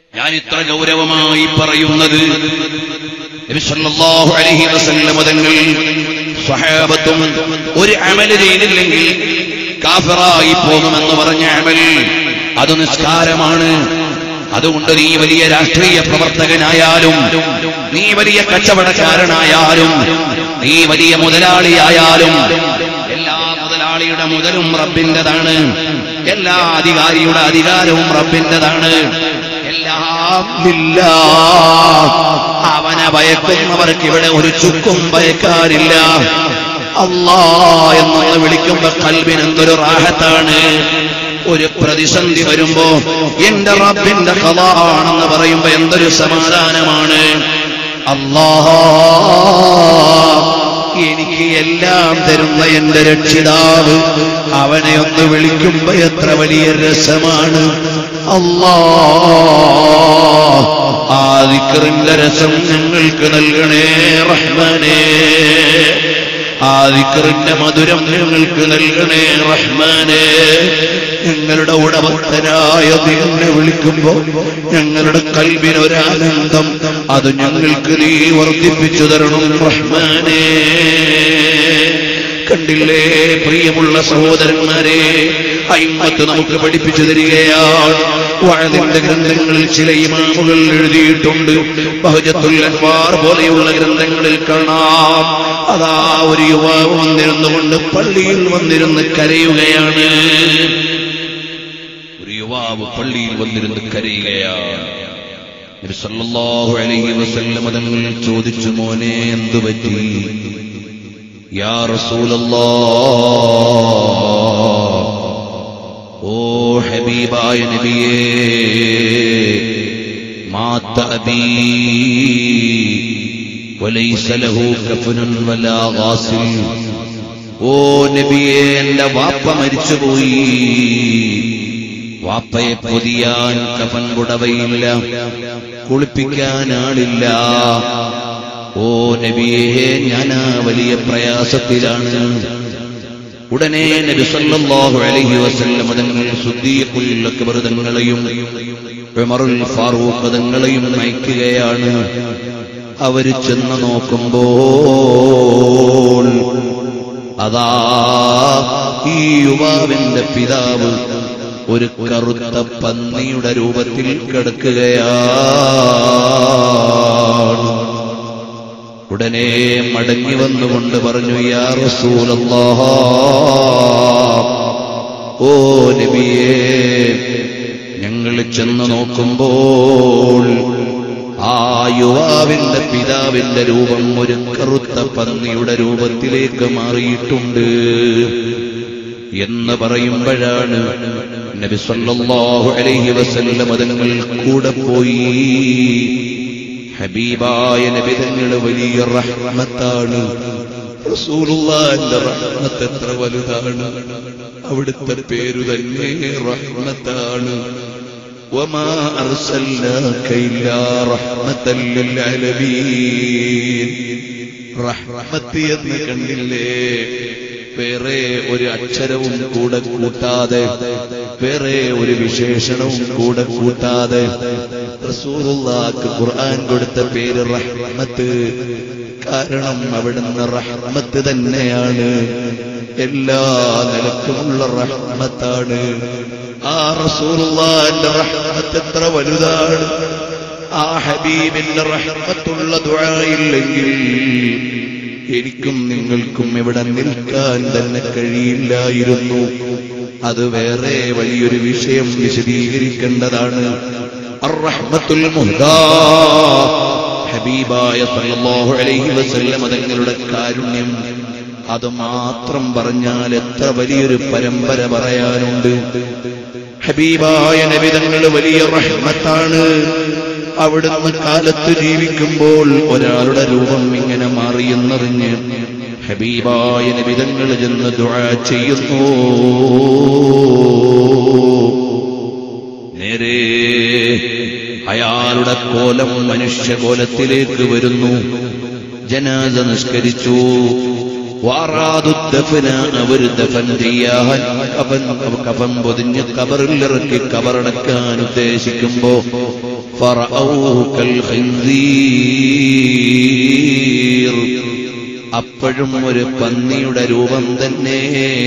ഞാൻ ഇത്ര ഗൗരവമായി പറയുന്നത് നബി സല്ലല്ലാഹു അലൈഹി വസല്ലം തങ്ങൾ സ്വഹാബത്തും ഒരു അമല് ചെയ്തില്ലെങ്കിൽ കാഫിറായി പോകുമെന്ന് പറഞ്ഞ അമൽ അത് നിസ്കാരമാണ് അതുകൊണ്ട് നീ വലിയ രാഷ്ട്രീയ പ്രവർത്തകനായാലും നീ വലിയ കച്ചവടക്കാരനായാലും നീ വലിയ മുതലാളിയായാലും എല്ലാ മുതലാളിയുടെ മുതലും റബ്ബിന്റെതാണ് എല്ലാ അധികാരിയുടെ അധികാരവും റബ്ബിന്റെതാണ് എല്ലാം ലില്ലാ. അവനെ ഭയക്കുന്നവർക്ക് ഇവിടെ ഒരു ചുക്കും ഭയക്കാനില്ല അല്ലാ എന്നൊന്ന് വിളിക്കുമ്പോ കൽബിന് എന്തൊരു റാഹത്താണ് ഒരു പ്രതിസന്ധി വരുമ്പോ എന്റെ റബ്ബിന്റെ കലാണെന്ന് പറയുമ്പോ എന്തൊരു സമാധാനമാണ് അല്ലാ എനിക്ക് എല്ലാം തരുന്ന എന്റെ രക്ഷിതാവ് അവനെ ഒന്ന് വിളിക്കുമ്പോ എത്ര വലിയ രസമാണ് അല്ലാ ആ ദിക്റിന്റെ രസം ഞങ്ങൾക്ക് നൽകണേ റഹ്മാനേ ആ ദിക്റിന്റെ മധുരം ഞങ്ങൾക്ക് നൽകണേ റഹ്മാനേ ഞങ്ങളുടെ ഉടമസ്ഥനായ നിന്നെ വിളിക്കുമ്പോ ഞങ്ങളുടെ കൽവിനൊരാനന്ദം അത് ഞങ്ങൾക്ക് നീ വർദ്ധിപ്പിച്ചു തരണം റഹ്മാനേ കണ്ടില്ലേ പ്രിയമുള്ള സഹോദരന്മാരെ അയിമത്ത് നമുക്ക് പഠിപ്പിച്ചു തരികയാണ് വാഴതിന്റെ ഗ്രന്ഥങ്ങളിൽ ചില ഇമാമുകൾ എഴുതിയിട്ടുണ്ട് ബഹജത്തുൽ അൻവാർ പോലെയുള്ള ഗ്രന്ഥങ്ങളിൽ കാണാം അതാ ഒരു യുവാവ് വന്നിരുന്നുകൊണ്ട് പള്ളിയിൽ വന്നിരുന്ന് കരയുകയാണ് ഒരു യുവാവ് പള്ളിയിൽ വന്നിരുന്ന് കരയുകയാണ് നബി സല്ലല്ലാഹു അലൈഹി വസല്ലം തങ്ങൾ ചോദിച്ചു മോനെ എന്തു പറ്റി യാ റസൂലല്ലാഹ് ഓ ഹബീബായ നബിയേ മാത്ത അബീ وليس له كفن ولا غاسل ഓ നബിയെ എന്റെ വാപ്പ മരിച്ചുപോയി വാപ്പയെ പൊതിയാൻ കഫൻ പുടവയില്ല കുളിപ്പിക്കാൻ ആളില്ല ഓ നബിയെ ഞാൻ ആ വലിയ പ്രയാസത്തിലാണ് ഉടനെ നബി സല്ലല്ലാഹു അലൈഹി വസല്ലം തങ്ങൾ സുദ്ദീഖുൽ അക്ബർ തങ്ങളെയും ഉമറുൽ ഫാറൂഖ് തങ്ങളെയും അയക്കുകയാണ് അവര് ചെന്ന് നോക്കുമ്പോൾ അതാ ഈ യുവാവിന്റെ പിതാവ് ഒരു കറുത്ത പന്നിയുടെ രൂപത്തിൽ കിടക്കുകയാണ് ഉടനെ മടങ്ങി വന്നുകൊണ്ട് പറഞ്ഞു യാ റസൂലല്ലാഹ് ഓ നബിയേ ഞങ്ങൾ ചെന്ന് നോക്കുമ്പോൾ ആ യുവാവിന്റെ പിതാവിന്റെ രൂപം ഒരു കറുത്ത പന്നിയുടെ രൂപത്തിലേക്ക് മാറിയിട്ടുണ്ട് എന്ന് പറയുമ്പോഴാണ് നബി സല്ലല്ലാഹു അലൈഹി വസല്ലം തങ്ങൾ കൂടെ പോയി ഹബീബായ നബി തങ്ങൾ വലിയ റഹ്മത്താണ് റസൂലുള്ളാഹിന്റെ റഹ്മത്ത് എത്ര വലുതാണ് അവിടുത്തെ പേരു തന്നെ റഹ്മത്താണ് وما أرسلناك إلا رحمة للعالمين റഹ്മത്ത് എന്ന് കണ്ടില്ലേ വേറെ ഒരു അക്ഷരവും കൂടെ കൂട്ടാതെ വേറെ ഒരു വിശേഷണവും കൂടെ കൂട്ടാതെ റസൂലുള്ളാക്ക് ഖുർആൻ കൊടുത്ത പേര് റഹ്മത്ത് കാരണം അവിടുന്ന് റഹ്മത്ത് തന്നെയാണ് എല്ലാ നിലക്കുമുള്ള റഹ്മത്താണ് ആ റസൂലുള്ളാന്റെ റഹ്മത്ത് എത്ര വലുതാണ് ആ ഹബീബിന്റെ റഹ്മത്തുള്ള ദുആയില്ലെങ്കിൽ എനിക്കും നിങ്ങൾക്കും ഇവിടെ നിൽക്കാൻ തന്നെ കഴിയില്ലായിരുന്നു അത് വേറെ വലിയൊരു വിഷയം വിശദീകരിക്കേണ്ടതാണ് അർറഹ്മത്തുൽ മുഹ്ദാ ഹബീബായ സല്ലല്ലാഹു അലൈഹി വസല്ലം തങ്ങളുടെ കാരുണ്യം അത് മാത്രം പറഞ്ഞാൽ എത്ര വലിയൊരു പരമ്പര പറയാനുണ്ട് ഹബീബായ നബിതങ്ങൾ വലിയ റഹ്മത്താണ് അവിടുന്ന് കാലത്ത് ജീവിക്കുമ്പോൾ ഒരാളുടെ രൂപം ഇങ്ങനെ മാറിയെന്നറിഞ്ഞ് ഹബീബായ നബിതങ്ങൾ ചെന്ന് ദുആ ചെയ്യുന്നു നേരെ അയാളുടെ കോലം മനുഷ്യകോലത്തിലേക്ക് വരുന്നു ജനാസ നിഷ്കരിച്ചു വാറാതുദ്ദഫന അവർ ദഫൻ ചെയ്യാൻ കഫൻ കഫൻ പൊതിഞ്ഞ് കബറിലിറക്കി കബറടക്കാൻ ഉദ്ദേശിക്കുമ്പോ ഫറഔഹു കൽ ഖിൻസീർ. അപ്പോഴും ഒരു പന്നിയുടെ രൂപം തന്നെ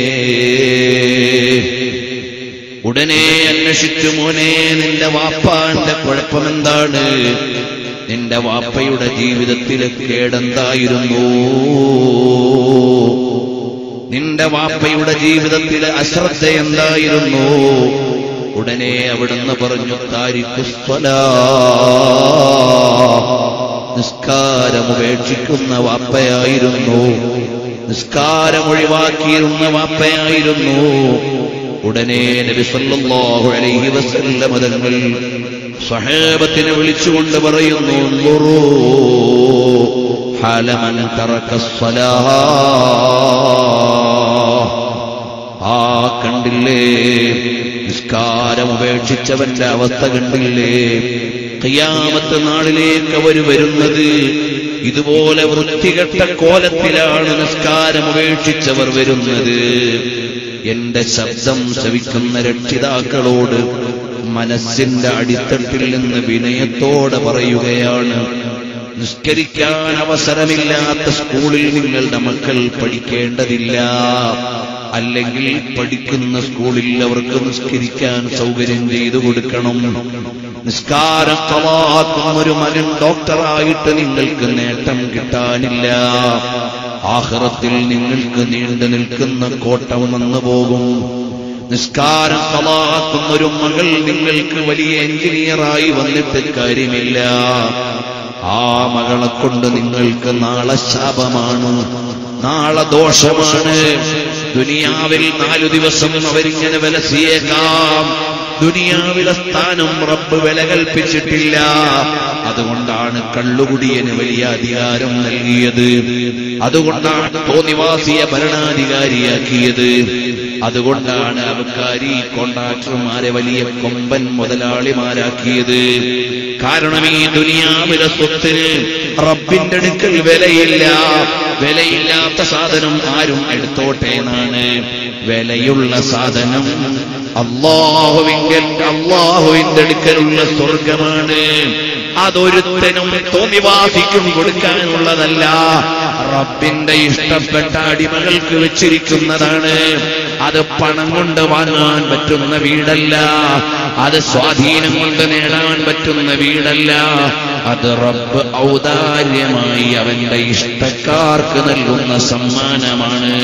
ഉടനെ അന്വേഷിച്ചു മോനെ നിന്റെ വാപ്പാന്റെ കുഴപ്പമെന്താണ് നിന്റെ വാപ്പയുടെ ജീവിതത്തിലെ കേടെന്തായിരുന്നു നിന്റെ വാപ്പയുടെ ജീവിതത്തിലെ അശ്രദ്ധ എന്തായിരുന്നു ഉടനെ അവിടുന്ന് പറഞ്ഞു താരിഖുസ്വലാ നിസ്കാരം ഉപേക്ഷിക്കുന്ന വാപ്പയായിരുന്നു നിസ്കാരം ഒഴിവാക്കിയിരുന്ന വാപ്പയായിരുന്നു ഉടനെ നബി സല്ലല്ലാഹു അലൈഹി വസല്ലം തങ്ങൾ സ്വഹാബത്തിനെ വിളിച്ചുകൊണ്ട് പറയുന്നു "ഉൻളുറൂ ഹാലമൻ തറക്കസ്സലാഹ ആ കണ്ടില്ലേ നിസ്കാരം ഉപേക്ഷിച്ചവന്റെ അവസ്ഥ കണ്ടില്ലേ കയ്യാമത്തെ നാളിലേക്ക് അവർ വരുന്നത് ഇതുപോലെ വൃത്തികെട്ട കോലത്തിലാണ് നിസ്കാരം ഉപേക്ഷിച്ചവർ വരുന്നത് എന്റെ ശബ്ദം ശ്രവിക്കുന്ന രക്ഷിതാക്കളോട് മനസ്സിന്റെ അടിത്തട്ടിൽ നിന്ന് വിനയത്തോടെ പറയുകയാണ് നിസ്കരിക്കാൻ അവസരമില്ലാത്ത സ്കൂളിൽ നിങ്ങളുടെ മക്കൾ പഠിക്കേണ്ടതില്ല അല്ലെങ്കിൽ പഠിക്കുന്ന സ്കൂളിൽ അവർക്ക് നിസ്കരിക്കാൻ സൗകര്യം ചെയ്തു കൊടുക്കണം നിസ്കാരം കളാക്കുന്ന ഒരു മകൻ ഡോക്ടറായിട്ട് നിങ്ങൾക്ക് നേട്ടം കിട്ടാനില്ല ആഹ്റത്തിൽ നിങ്ങൾക്ക് നീണ്ടു നിൽക്കുന്ന കോട്ടം വന്നു പോകും നിസ്കാരം കളാക്കുന്ന ഒരു മകൾ നിങ്ങൾക്ക് വലിയ എഞ്ചിനീയറായി വന്നിട്ട് കാര്യമില്ല ആ മകളെ കൊണ്ട് നിങ്ങൾക്ക് നാളെ ശാപമാണ് നാളെ ദോഷമാണ് ദുനിയാവിൽ നാലു ദിവസം അവരിങ്ങനെ വിലസിയേക്കാം ദുനിയാവിലെ സ്ഥാനം റബ്ബ് വില കൽപ്പിച്ചിട്ടില്ല അതുകൊണ്ടാണ് കള്ളുകുടിയന് വലിയ അധികാരം നൽകിയത് അതുകൊണ്ടാണ് തോന്നിവാസിയെ ഭരണാധികാരിയാക്കിയത് അതുകൊണ്ടാണ് അബക്കാരി കോൺട്രാക്ടർമാരെ വലിയ കൊമ്പൻ മുതലാളിമാരാക്കിയത് കാരണം ഈ ദുനിയാവിലെ സ്വത്തിന് റബ്ബിന്റെ അടുക്കൽ വിലയില്ല വിലയില്ലാത്ത സാധനം ആരും എടുത്തോട്ടെ എന്നാണ് വിലയുള്ള സാധനം അള്ളാഹുവിങ്കൽ അള്ളാഹുവിന്റെ അടുക്കലുള്ള സ്വർഗമാണ് അതൊരുത്തനും തോന്നിവാസിക്കും കൊടുക്കാനുള്ളതല്ല റബ്ബിന്റെ ഇഷ്ടപ്പെട്ട അടിമകൾക്ക് വെച്ചിരിക്കുന്നതാണ് അത് പണം കൊണ്ട് വാങ്ങാൻ പറ്റുന്ന വീടല്ല അത് സ്വാധീനം കൊണ്ട് നേടാൻ പറ്റുന്ന വീടല്ല അത് റബ്ബ് ഔദാര്യമായി അവന്റെ ഇഷ്ടക്കാർക്ക് നൽകുന്ന സമ്മാനമാണ്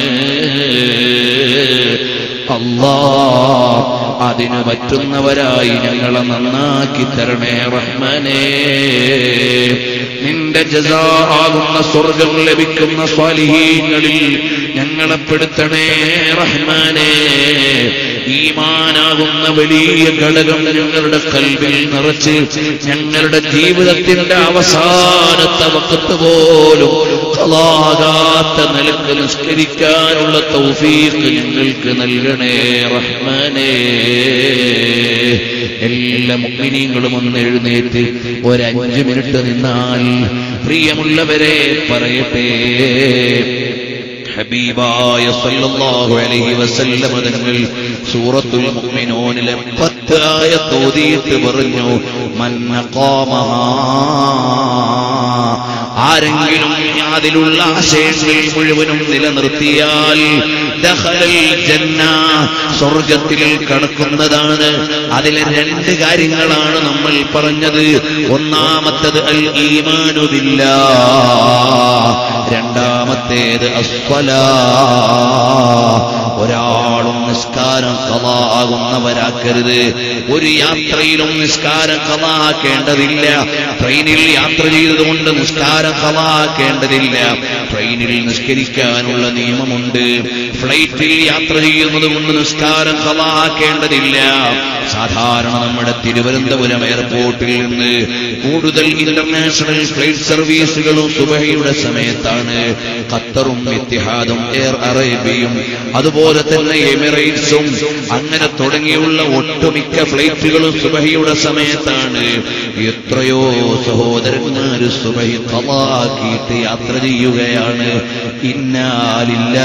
അല്ലാ അതിന് പറ്റുന്നവരായി ഞങ്ങളെ നന്നാക്കി തരണേ റഹ്മാനേ നിന്റെ ജസാ ആകുന്ന സ്വർഗം ലഭിക്കുന്ന സ്വാലിഹീങ്ങളിൽ ഞങ്ങളെ പെടുത്തണേ റഹ്മാനേ ഈമാനാകുന്ന വലിയ ഘടകം ഞങ്ങളുടെ കൽവിൽ നിറച്ച് ഞങ്ങളുടെ ജീവിതത്തിന്റെ അവസാനത്തെ വക്കത്ത് പോലും കളാകാത്ത നിലക്ക് നിസ്കരിക്കാനുള്ള തൗഫീഖ് ഞങ്ങൾക്ക് നൽകണേ റഹ്മാനേ എല്ലാ മുഗ്മിനീങ്ങളും ഒന്ന് എഴുന്നേറ്റ് ഒരഞ്ചു മിനിറ്റ് നിന്നാൽ പ്രിയമുള്ളവരെ പറയട്ടെ ഹബീബായ സല്ലല്ലാഹു അലൈഹി വസല്ലം തങ്ങൾ സൂറത്തുൽ മുഅ്മിനൂനിലെ പത്ത് ആയത്ത് ഓതിയിട്ട് പറഞ്ഞു മന്നഖാമഹാ ആരെങ്കിലും അതിലുള്ള ആശയങ്ങൾ മുഴുവനും നിലനിർത്തിയാൽ ദഖലൽ ജന്ന സ്വർഗത്തിൽ കടക്കുന്നതാണ് അതിലെ രണ്ട് കാര്യങ്ങളാണ് നമ്മൾ പറഞ്ഞത് ഒന്നാമത്തത് അൽ ഈമാനു ബില്ലാ രണ്ടാമത്തേത് അസ്വലാ ഒരാളും നിസ്കാരം കലാകുന്നവരാക്കരുത് ഒരു യാത്രയിലും നിസ്കാരം കലാക്കേണ്ടതില്ല ട്രെയിനിൽ യാത്ര ചെയ്തതുകൊണ്ട് നിസ്കാരം കലാക്കേണ്ടതില്ല ട്രെയിനിൽ നിസ്കരിക്കാനുള്ള നിയമമുണ്ട് ഫ്ലൈറ്റിൽ യാത്ര ചെയ്യുന്നത് കൊണ്ട് നിസ്കാരം കലാക്കേണ്ടതില്ല സാധാരണ നമ്മുടെ തിരുവനന്തപുരം എയർപോർട്ടിൽ നിന്ന് കൂടുതൽ ഇന്റർനാഷണൽ ഫ്ലൈറ്റ് സർവീസുകളും സുബഹയുടെ സമയത്താണ് ഖത്തറും ഇത്തിഹാദും എയർ അറേബ്യയും അതുപോലെ തന്നെ എമിറേറ്റ്സും അങ്ങനെ തുടങ്ങിയുള്ള ഒട്ടുമിക്ക ഫ്ലൈറ്റുകളും സുബഹയുടെ സമയത്താണ് എന്താണ് എത്രയോ സഹോദരന്മാര് സുബഹി ഖലാക്കിയിട്ട് യാത്ര ചെയ്യുകയാണ് ഇന്നാലില്ല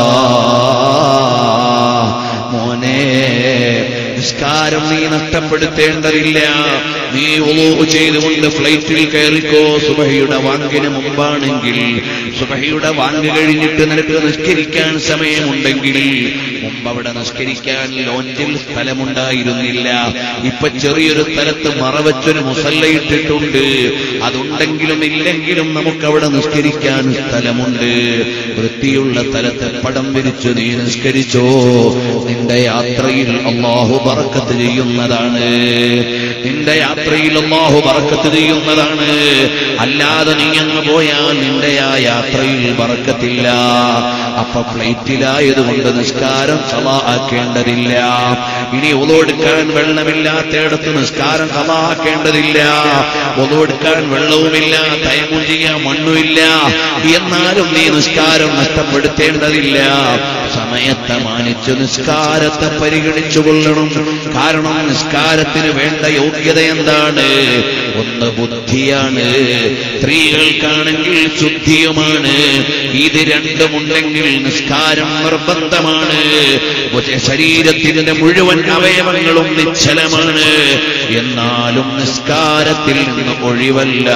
മോനെ നിസ്കാരം നീ നഷ്ടപ്പെടുത്തേണ്ടതില്ല നീ ഒലോ ചെയ്തുകൊണ്ട് ഫ്ലൈറ്റിൽ കയറിക്കോ സുബഹയുടെ വാങ്കിന് മുമ്പാണെങ്കിൽ സുബഹയുടെ വാങ്ക് കഴിഞ്ഞിട്ട് നിനക്ക് നിസ്കരിക്കാൻ സമയമുണ്ടെങ്കിൽ മുമ്പ് അവിടെ നിസ്കരിക്കാൻ ലോഞ്ചിൽ സ്ഥലമുണ്ടായിരുന്നില്ല ഇപ്പൊ ചെറിയൊരു സ്ഥലത്ത് മറവച്ചൊരു മുസല്ലയിട്ടിട്ടുണ്ട് അതുണ്ടെങ്കിലും ഇല്ലെങ്കിലും നമുക്കവിടെ നിസ്കരിക്കാൻ സ്ഥലമുണ്ട് വൃത്തിയുള്ള സ്ഥലത്ത് പടം വിരിച്ചു നീ നിസ്കരിച്ചോ നിന്റെ യാത്രയിൽ അള്ളാഹു പറക്കത്ത് ചെയ്യുന്നതാണ് നിന്റെ യാത്രയിൽ അള്ളാഹു പറക്കത്ത് ചെയ്യുന്നതാണ് അല്ലാതെ നീ അങ്ങ് പോയാൽ നിന്റെ ആ യാത്രയിൽ പറക്കത്തില്ല അപ്പൊ ഫ്ലൈറ്റിലായതുകൊണ്ട് നിസ്കാരം കള ആക്കേണ്ടതില്ല ഇനി ഒതൊടുക്കാൻ വെള്ളമില്ലാത്തയിടത്ത് നിസ്കാരം കള ആക്കേണ്ടതില്ല ഒതൊടുക്കാൻ വെള്ളവുമില്ല തയമും ചെയ്യാൻ മണ്ണുമില്ല എന്നാലും നീ നിസ്കാരം നഷ്ടപ്പെടുത്തേണ്ടതില്ല സമയത്തെ മാനിച്ച് നിസ്കാരത്തെ പരിഗണിച്ചു കൊള്ളണം കാരണം നിസ്കാരത്തിന് വേണ്ട യോഗ്യത എന്താണ് ഒന്ന് ബുദ്ധിയാണ് സ്ത്രീകൾക്കാണെങ്കിൽ ശുദ്ധിയുമാണ് ഇത് രണ്ടുമുണ്ടെങ്കിൽ നിസ്കാരം നിർബന്ധമാണ് പക്ഷേ ശരീരത്തിന്റെ മുഴുവൻ അവയവങ്ങളും നിശ്ചലമാണ് എന്നാലും നിസ്കാരത്തിൽ നിന്ന് ഒഴിവല്ല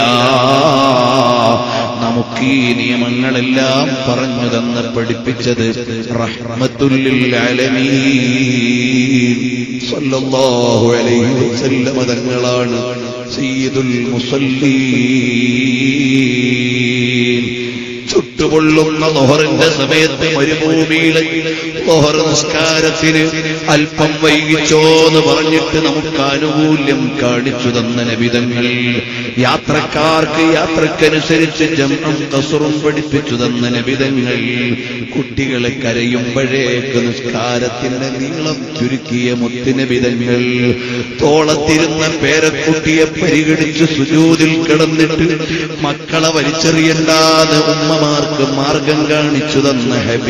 നമുക്ക് ഈ നിയമങ്ങളെല്ലാം പറഞ്ഞു തന്ന് പഠിപ്പിച്ചത് റഹ്മത്തുല്ലിൽ ആലമീൻ സല്ലല്ലാഹു അലൈഹി വസല്ലമ തങ്ങളാണ് സയ്യിദുൽ മുസല്ലീൻ ചുട്ടുപൊള്ളുന്ന ലോഹറിന്റെ സമയത്ത് മരുഭൂമിയിലെ ലോഹർ നിസ്കാരത്തിന് അല്പം വൈകിച്ചോ എന്ന് പറഞ്ഞിട്ട് നമുക്ക് ആനുകൂല്യം കാണിച്ചു തന്ന നബിതങ്ങൾ യാത്രക്കാർക്ക് യാത്രക്കനുസരിച്ച് ജന്മം കസുറും പഠിപ്പിച്ചു തന്ന നബിതങ്ങൾ കുട്ടികളെ കരയുമ്പോഴേക്ക് നിസ്കാരത്തിന്റെ നീളം ചുരുക്കിയ മുത്തുനബിതങ്ങൾ തോളത്തിരുന്ന പേരക്കുട്ടിയെ പരിഗണിച്ച് സുജൂതിൽ കിടന്നിട്ട് മക്കളെ വലിച്ചെറിയണ്ടാതെ ഉമ്മമാർക്ക് മാർഗം കാണിച്ചു തന്ന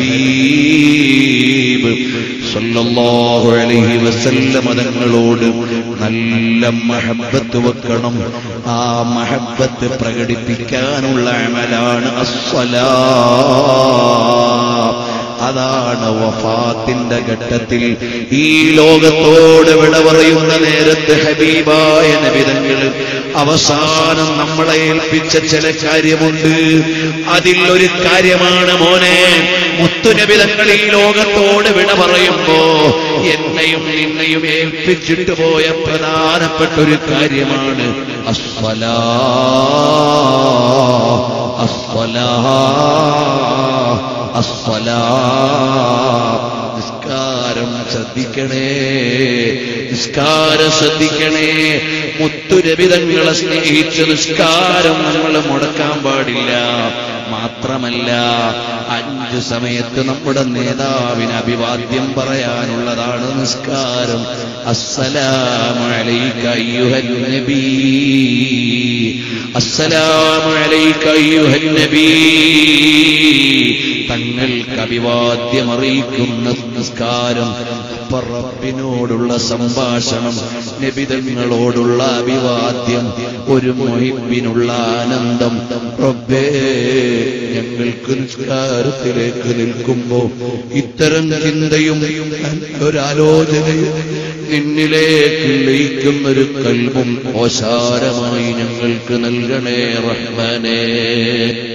ഹബീബ് സല്ലല്ലാഹു അലൈഹി വസല്ലമ തങ്ങളോട് നല്ല മഹബത്ത് വെക്കണം ആ മഹബത്ത് പ്രകടിപ്പിക്കാനുള്ള അമലാണ് അസ്സലാ അതാണ് വഫാത്തിന്റെ ഘട്ടത്തിൽ ഈ ലോകത്തോട് വിട പറയുന്ന നേരത്ത് ഹബീബായ നബിതങ്ങൾ അവസാനം നമ്മളെ ഏൽപ്പിച്ച ചില കാര്യമുണ്ട് അതിൽ ഒരു കാര്യമാണ് മോനെ മുത്തുനബിതങ്ങൾ ഈ ലോകത്തോട് വിട പറയുമ്പോ എന്നെയും നിന്നെയും ഏൽപ്പിച്ചിട്ട് പോയ പ്രധാനപ്പെട്ട ഒരു കാര്യമാണ് അസ്വലാ അസ്വലാ അസ്വലാ നിസ്കാരം ശ്രദ്ധിക്കണേ നിസ്കാരം ശ്രദ്ധിക്കണേ മുത്തുരവിതങ്ങളെ സ്നേഹിച്ച് നിസ്കാരം നമ്മൾ മുടക്കാൻ പാടില്ല മാത്രമല്ല അഞ്ച് സമയത്ത് നമ്മുടെ നേതാവിന് അഭിവാദ്യം പറയാനുള്ളതാണ് നിസ്കാരം അസ്സലാമു അലൈക അയ്യുഹൻ നബീ അസ്സലാമു അലൈക അയ്യുഹൻ നബീ തങ്ങൾക്ക് അഭിവാദ്യം അറിയിക്കുന്ന നിസ്കാരം അപ്പൊ റബ്ബിനോടുള്ള സംഭാഷണം നബിതങ്ങളോടുള്ള അഭിവാദ്യം ഒരു മൊഹിബിനുള്ള ആനന്ദം റബ്ബേ ഞങ്ങൾക്ക് നിസ്കാരത്തിലേക്ക് നിൽക്കുമ്പോ ഇത്തരം ചിന്തയും ഒരാലോചനയും നിന്നിലേക്ക് ലയിക്കുന്ന ഒരു കൽവും ഓശാരമായി ഞങ്ങൾക്ക് നൽകണേ റഹ്മാനേ